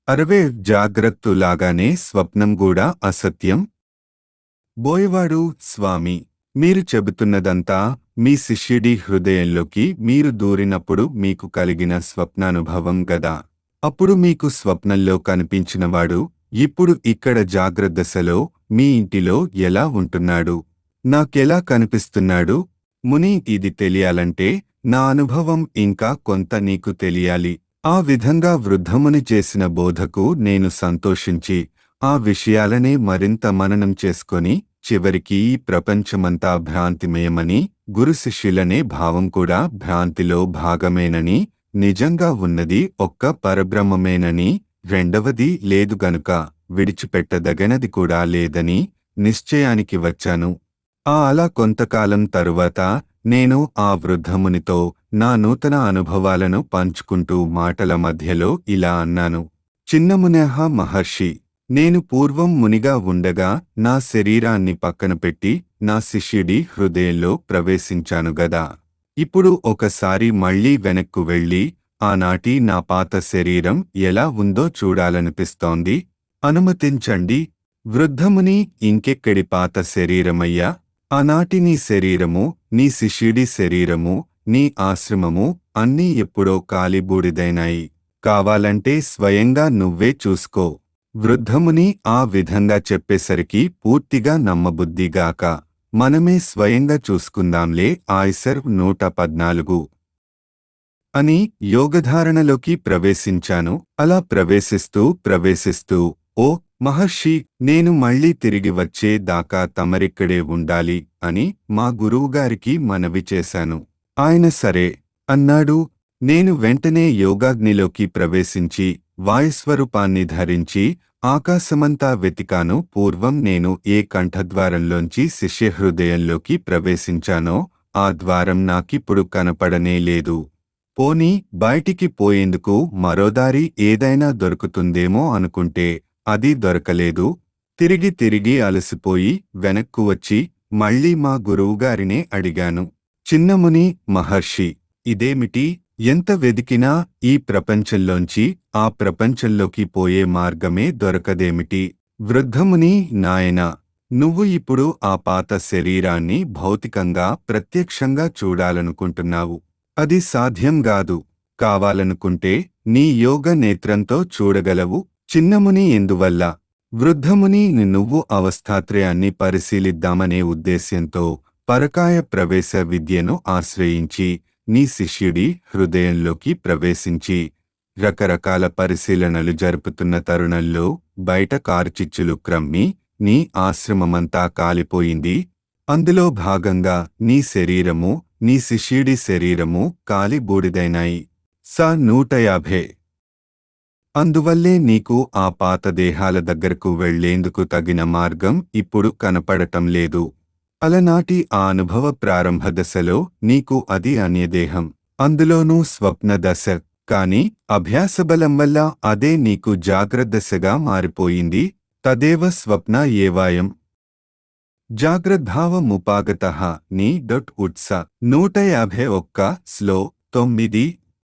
అరవే జాగ్రత్తలాగానే స్వప్నం కూడా అసత్యం బోయవాడు స్వామి మీరు చెబుతున్నదంతా మీ శిష్యుడి హృదయంలోకి మీరు దూరినప్పుడు మీకు కలిగిన స్వప్నానుభవం గదా అప్పుడు మీకు స్వప్నంలో కనిపించినవాడు ఇప్పుడు ఇక్కడ జాగ్రత్త దశలో మీ ఇంటిలో ఎలా ఉంటున్నాడు నాకెలా కనిపిస్తున్నాడు ముని ఇది తెలియాలంటే నా అనుభవం ఇంకా కొంత నీకు తెలియాలి ఆ విధంగా వృద్ధముని చేసిన బోధకు నేను సంతోషించి ఆ విషయాలనే మరింత మననం చేసుకొని చివరికి ఈ ప్రపంచమంతా భ్రాంతిమయమని గురు శిష్యులనే భావం కూడా భ్రాంతిలో భాగమేనని నిజంగా ఉన్నది ఒక్క పరబ్రహ్మమేనని రెండవది లేదు గనుక విడిచిపెట్టదగనది కూడా లేదని నిశ్చయానికి వచ్చాను ఆ అలా కొంతకాలం తరువాత నేను ఆ వృద్ధమునితో నా నూతన అనుభవాలను పంచుకుంటూ మాటల మధ్యలో ఇలా అన్నాను చిన్నమునేహ మహర్షి నేను పూర్వం మునిగా ఉండగా నా శరీరాన్ని పక్కన పెట్టి నా శిష్యుడి హృదయంలో ప్రవేశించాను గదా ఇప్పుడు ఒకసారి మళ్ళీ వెనక్కు వెళ్ళి ఆనాటి నా పాత శరీరం ఎలా ఉందో చూడాలనిపిస్తోంది అనుమతించండి వృద్ధముని ఇంకెక్కడి పాత శరీరమయ్యా ఆనాటి నీ శరీరము నీ శిష్యుడి శరీరము నీ ఆశ్రమము అన్నీ ఎప్పుడో కాలిబూడిదైనాయి కావాలంటే స్వయంగా నువ్వే చూసుకో వృద్ధముని ఆ విధంగా చెప్పేసరికి పూర్తిగా నమ్మబుద్ధిగాక మనమే స్వయంగా చూసుకుందాంలే ఆయిసర్ నూట పద్నాలుగు అని యోగధారణలోకి ప్రవేశించాను అలా ప్రవేశిస్తూ ప్రవేశిస్తూ ఓ మహర్షి నేను మళ్ళీ తిరిగి వచ్చే దాకా తమరిక్కడే ఉండాలి అని మా గురువుగారికి మనవి చేశాను ఆయన సరే అన్నాడు నేను వెంటనే యోగాగ్నిలోకి ప్రవేశించి వాయుస్వరూపాన్ని ధరించి ఆకాశమంతా వెతికాను పూర్వం నేను ఏ కంఠద్వారంలోంచి శిష్యహృదయంలోకి ప్రవేశించానో ఆ ద్వారం నాకిప్పుడు కనపడనే లేదు పోనీ బయటికి పోయేందుకు మరోదారి ఏదైనా దొరుకుతుందేమో అనుకుంటే అది దొరకలేదు తిరిగి తిరిగి అలసిపోయి వెనక్కు వచ్చి మళ్ళీ మా గురువుగారినే అడిగాను చిన్నముని మహర్షి ఇదేమిటి ఎంత వెదికినా ఈ ప్రపంచంలోంచి ఆ ప్రపంచంలోకి పోయే మార్గమే దొరకదేమిటి వృద్ధముని నాయనా నువ్వు ఇప్పుడు ఆ పాత శరీరాన్ని భౌతికంగా ప్రత్యక్షంగా చూడాలనుకుంటున్నావు అది సాధ్యం గాదు కావాలనుకుంటే నీ యోగ నేత్రంతో చూడగలవు చిన్నముని ఎందువల్ల వృద్ధముని నువ్వు అవస్థాత్రయాన్ని పరిశీలిద్దామనే ఉద్దేశ్యంతో పరకాయ ప్రవేశ విద్యను ఆశ్రయించి నీ శిష్యుడి హృదయంలోకి ప్రవేశించి రకరకాల పరిశీలనలు జరుపుతున్న తరుణంలో బయట కార్చిచ్చులు క్రమ్మి నీ ఆశ్రమమంతా కాలిపోయింది అందులో భాగంగా నీ శరీరము నీ శిష్యుడి శరీరము కాలి బూడిదైనాయి స నూట యాభై అందువల్లే నీకు ఆ పాత దేహాల దగ్గరకు వెళ్లేందుకు తగిన మార్గం ఇప్పుడు కనపడటం లేదు అలనాటి ఆ అనుభవ ప్రారంభ దశలో నీకు అది అన్యదేహం అందులోనూ స్వప్న దశ కాని అభ్యాసబలం వల్ల అదే నీకు జాగ్రత్త దశగా మారిపోయింది తదేవ స్వప్న ఏవాయం జాగ్రద్భావముపాగత నీ డొట్ ఉట్స నూట యాభై ఒక్క స్లో తొమ్మిది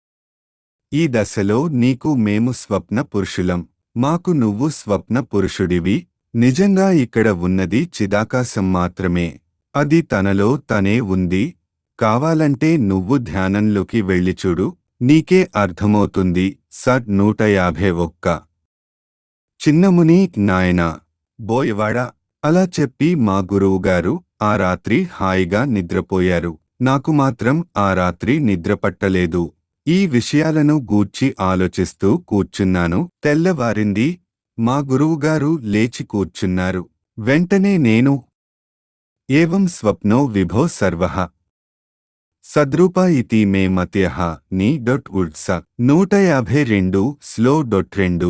ఈ దశలో నీకు మేము స్వప్న పురుషులం మాకు నువ్వు స్వప్న పురుషుడివి నిజంగా ఇక్కడ ఉన్నది చిదాకాశం మాత్రమే అది తనలో తనే ఉంది కావాలంటే నువ్వు ధ్యానంలోకి వెళ్ళి చూడు నీకే అర్థమవుతుంది సట్ నూట యాభై ఒక్క చిన్నముని నాయనా బోయవాడా అలా చెప్పి మా గురువుగారు ఆ రాత్రి హాయిగా నిద్రపోయారు నాకు మాత్రం ఆ రాత్రి నిద్రపట్టలేదు ఈ విషయాలను గూర్చి ఆలోచిస్తూ కూర్చున్నాను తెల్లవారింది మా గురువుగారు లేచి కూర్చున్నారు వెంటనే నేను ఏవం స్వప్నో విభో సర్వః సద్రూప ఇతి మే మత్యః నీ డొట్ ఉడ్స నూట యాభై రెండు స్లో డొట్ రెండు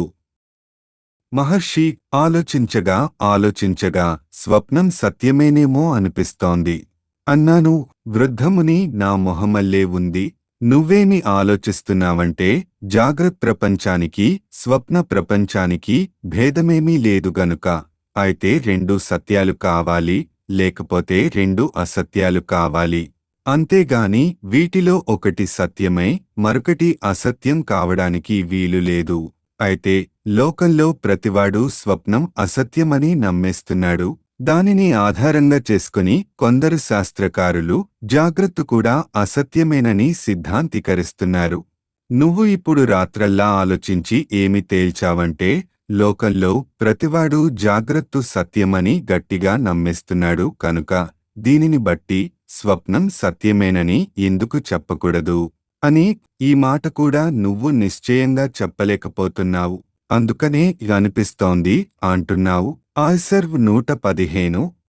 మహర్షి ఆలోచించగా ఆలోచించగా స్వప్నం సత్యమేనేమో అనిపిస్తోంది అన్నాను వృద్ధముని నా మొహమల్లే ఉంది నువ్వేమి ఆలోచిస్తున్నావంటే జాగ్రత్త ప్రపంచానికి స్వప్న ప్రపంచానికి భేదమేమీ లేదు గనుక అయితే రెండు సత్యాలు కావాలి లేకపోతే రెండు అసత్యాలు కావాలి అంతేగాని వీటిలో ఒకటి సత్యమై మరొకటి అసత్యం కావడానికి వీలు లేదు అయితే లోకంలో ప్రతివాడు స్వప్నం అసత్యమని నమ్మేస్తున్నాడు దానిని ఆధారంగా చేసుకుని కొందరు శాస్త్రకారులు జాగ్రత్త కూడా అసత్యమేనని సిద్ధాంతీకరిస్తున్నారు నువ్వు ఇప్పుడు రాత్రల్లా ఆలోచించి ఏమి తేల్చావంటే లోకంలో ప్రతివాడు జాగ్రత్త సత్యమని గట్టిగా నమ్మేస్తున్నాడు కనుక దీనిని బట్టి స్వప్నం సత్యమేనని ఎందుకు చెప్పకూడదు అని ఈ మాట కూడా నువ్వు నిశ్చయంగా చెప్పలేకపోతున్నావు అందుకనే అనిపిస్తోంది అంటున్నావు ఆసర్వ్ నూట పదిహేను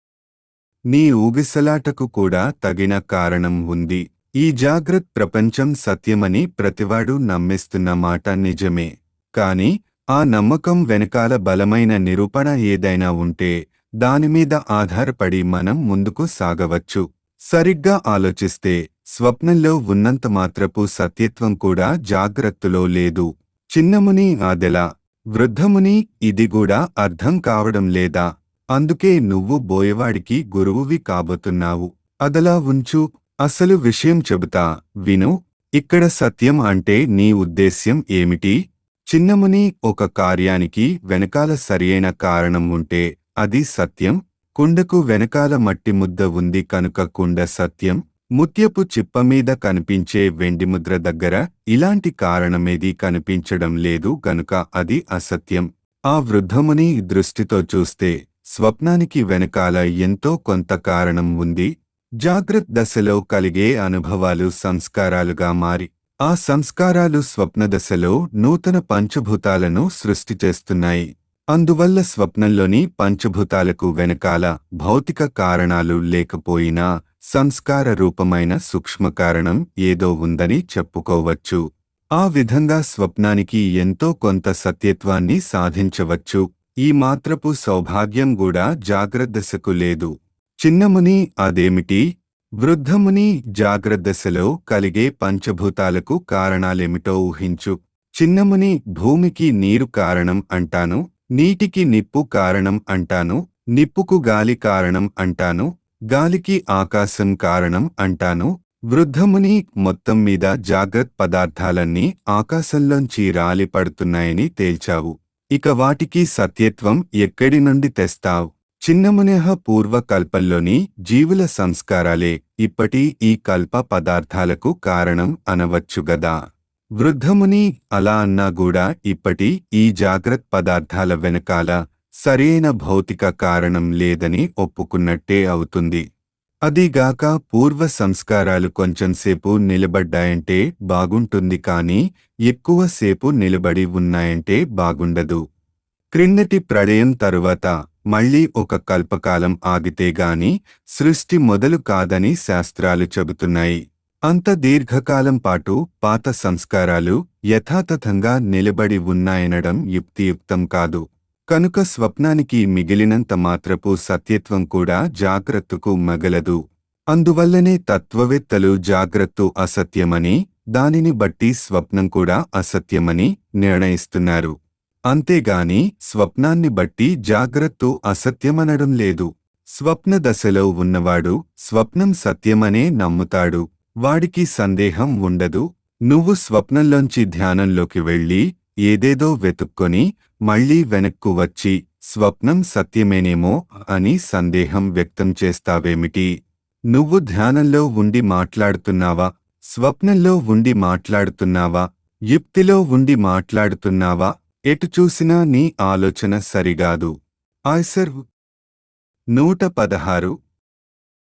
నీ ఊగిసలాటకు కూడా తగిన కారణం ఉంది ఈ జాగ్రత్త ప్రపంచం సత్యమని ప్రతివాడు నమ్మిస్తున్న మాట నిజమే కాని ఆ నమ్మకం వెనకాల బలమైన నిరూపణ ఏదైనా ఉంటే దానిమీద ఆధారపడి మనం ముందుకు సాగవచ్చు సరిగ్గా ఆలోచిస్తే స్వప్నంలో ఉన్నంత మాత్రపు సత్యత్వం కూడా జాగ్రత్తలో లేదు చిన్నముని ఆదెలా వృద్ధముని ఇది కూడా అర్థం కావడం లేదా అందుకే నువ్వు బోయవాడికి గురువువి కాబోతున్నావు అదలా ఉంచు అసలు విషయం చెబుతా విను ఇక్కడ సత్యం అంటే నీ ఉద్దేశ్యం ఏమిటి చిన్నముని ఒక కార్యానికి వెనకాల సరియైన కారణం ఉంటే అది సత్యం కుండకు వెనకాల మట్టి ముద్ద ఉంది కనుక కుండ సత్యం ముత్యపు చిప్పమీద కనిపించే వెండి ముద్ర దగ్గర ఇలాంటి కారణమేదీ కనిపించడం లేదు గనుక అది అసత్యం ఆ వృద్ధముని దృష్టితో చూస్తే స్వప్నానికి వెనకాల ఎంతో కొంత కారణం ఉంది జాగ్రత్త దశలో కలిగే అనుభవాలు సంస్కారాలుగా మారి ఆ సంస్కారాలు స్వప్న దశలో నూతన పంచభూతాలను సృష్టి చేస్తున్నాయి అందువల్ల స్వప్నంలోని పంచభూతాలకు వెనకాల భౌతిక కారణాలు లేకపోయినా సంస్కార రూపమైన సూక్ష్మ కారణం ఏదో ఉందని చెప్పుకోవచ్చు ఆ విధంగా స్వప్నానికి ఎంతో కొంత సత్యత్వాన్ని సాధించవచ్చు ఈ మాత్రపు సౌభాగ్యం కూడా జాగ్రత్తదశకు లేదు చిన్నముని అదేమిటి వృద్ధముని జాగ్రత్తదశలో కలిగే పంచభూతాలకు కారణాలేమిటో ఊహించు చిన్నముని భూమికి నీరు కారణం అంటాను నీటికి నిప్పు కారణం అంటాను నిప్పుకు గాలి కారణం అంటాను గాలికి ఆకాశం కారణం అంటాను వృద్ధముని మొత్తం మీద జాగ్రత్త పదార్థాలన్నీ ఆకాశంలోంచి రాలి పడుతున్నాయని తేల్చావు ఇక వాటికి సత్యత్వం ఎక్కడి నుండి తెస్తావ్ చిన్నమునేహ పూర్వ కల్పంలోని జీవుల సంస్కారాలే ఇప్పటి ఈ కల్ప పదార్థాలకు కారణం అనవచ్చుగదా వృద్ధముని అలా అన్నా కూడా ఇప్పటి ఈ జాగ్రత్త పదార్థాల వెనకాల సరైన భౌతిక కారణం లేదని ఒప్పుకున్నట్టే అవుతుంది అదీగాక పూర్వ సంస్కారాలు కొంచెంసేపు నిలబడ్డాయంటే బాగుంటుంది కాని ఎక్కువసేపు నిలబడి ఉన్నాయంటే బాగుండదు క్రిందటి ప్రళయం తరువాత మళ్ళీ ఒక కల్పకాలం ఆగితేగాని సృష్టి మొదలు కాదని శాస్త్రాలు చెబుతున్నాయి అంత దీర్ఘకాలం పాటు పాత సంస్కారాలు యథాతథంగా నిలబడి ఉన్నాయనడం యుక్తియుక్తం కాదు కనుక స్వప్నానికి మిగిలినంత మాత్రపు సత్యత్వం కూడా జాగ్రత్తకు మగలదు అందువల్లనే తత్వవేత్తలు జాగ్రత్త అసత్యమని దానిని బట్టి స్వప్నం కూడా అసత్యమని నిర్ణయిస్తున్నారు అంతేగాని స్వప్నాన్ని బట్టి జాగ్రత్త అసత్యమనడం లేదు స్వప్న దశలో ఉన్నవాడు స్వప్నం సత్యమనే నమ్ముతాడు వాడికి సందేహం ఉండదు నువ్వు స్వప్నంలోంచి ధ్యానంలోకి వెళ్ళి ఏదేదో వెతుక్కొని మళ్ళీ వెనక్కు వచ్చి స్వప్నం సత్యమేనేమో అని సందేహం వ్యక్తం చేస్తావేమిటి నువ్వు ధ్యానంలో ఉండి మాట్లాడుతున్నావా స్వప్నంలో ఉండి మాట్లాడుతున్నావా యుక్తిలో ఉండి మాట్లాడుతున్నావా ఎటు చూసినా నీ ఆలోచన సరిగాదు ఆయ్సర్ నూట పదహారు